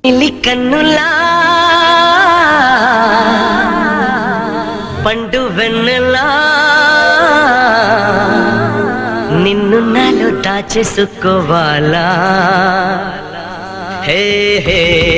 ఇలి కన్నులా పండు వెన్నెలా నిన్ను నాలో దాచేసుకోవాలా హే హే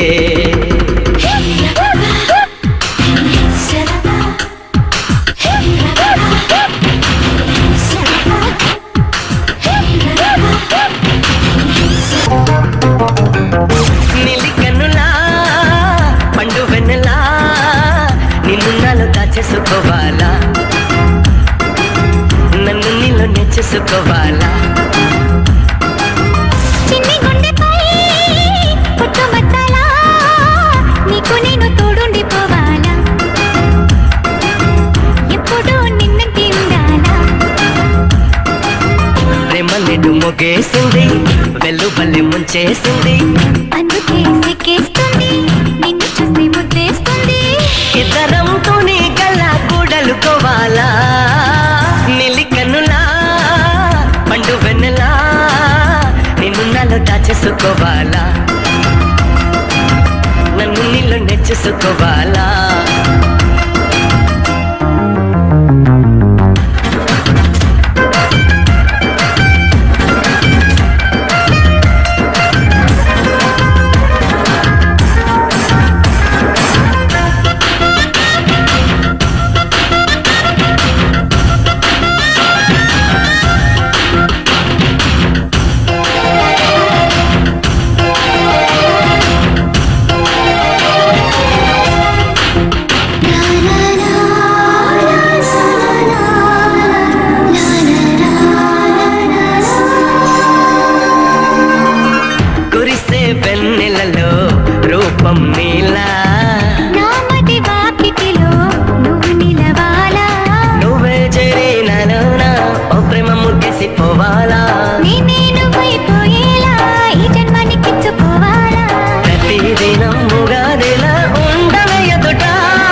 నీలి కన్నులా పండు వెన్నెలా నిన్ను నాలో దాచేసుకోవాలా నన్ను నీలో నెచ్చేసుకోవాలా చిన్ని గుండెపై పుట్టు మచ్చలా నీకు నేను తోడుండిపోవాలా ఎప్పుడు నిన్నంటి ఉండాలా ప్రేమ నెడు మొగేసింది వెళ్ళు బల్లి ముంచేసింది అందుకే సిక్కేస్తుంది నిన్ను చూస్తే ముద్దేస్తుంది ఇద్దరంతో నీ గల కూడలుకోవాలా నీలి కన్నులా పండు వెన్నెలా నిన్ను నాలో దాచేసుకోవాలా నన్ను నీలో నెచ్చేసుకోవాలా కురిసే వెన్నెలలో రూపం నీలా నామది వాకిటిలో నువ్వు నిలవాలా నువ్వే చేరి నాలోన ఓ ప్రేమ ముగ్గేసిపోవాలా నేనే నువ్వైపోయేలా ఈ జన్మానికిచ్చుకోవాలా ప్రతిదినం ముగాదిలా ఉండవే ఎదుట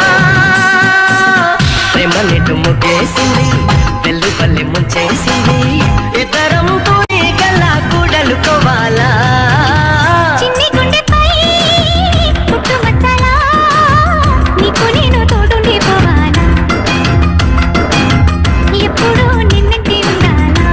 ప్రేమ నెట్టు ముగ్గేసింది వెళ్ళు పల్లి ముంచేసింది ఇద్దరం తోడి గల్లా కూడలుకోవాలా చిన్ని గుండెపై పుట్టు మచ్చలా నీకు నేను తోడుండిపోవాలా ఎప్పుడు నిన్నంటి ఉండాలా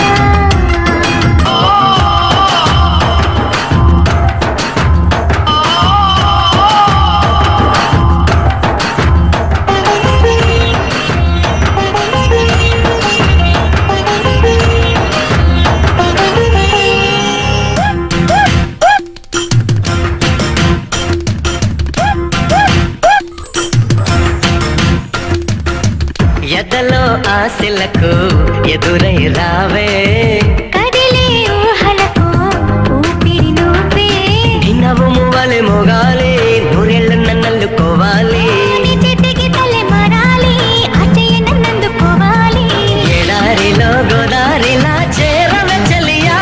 ఎదలో ఆశలకు ఎదురై రావే కదిలే ఊహలకు ఊపిరి నువ్వే నవ్వు మువ్వలే మొగాలి నూరెళ్ళు నన్నల్లుకోవాలి నీ చేతికి తల్లె మారాలి ఆ చెయ్యి నన్నందుకోవాలి ఎడారిలో గోదారిలా చేరవే చెలియా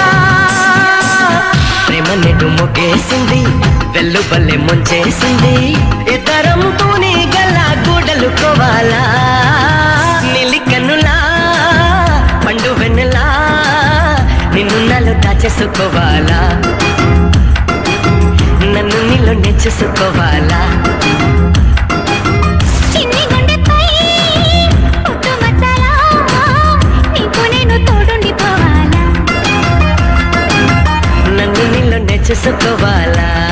ప్రేమ నెడు ముగ్గేసింది వెళ్ళు పల్లె ముంచేసింది ఇద్దరం తూని గల్ల గూడలుకోవాలా నీలి కన్నులా పండు వెన్నెలా నిన్ను నాలో దాచేసుకోవాలా నన్ను నీలో నెచ్చేసుకోవాలా చిన్ని గుండెపై పుట్టు మచ్చలా నీకు నేను తోడుండిపోవాలా నన్ను నీలో నెచ్చేసుకోవాలా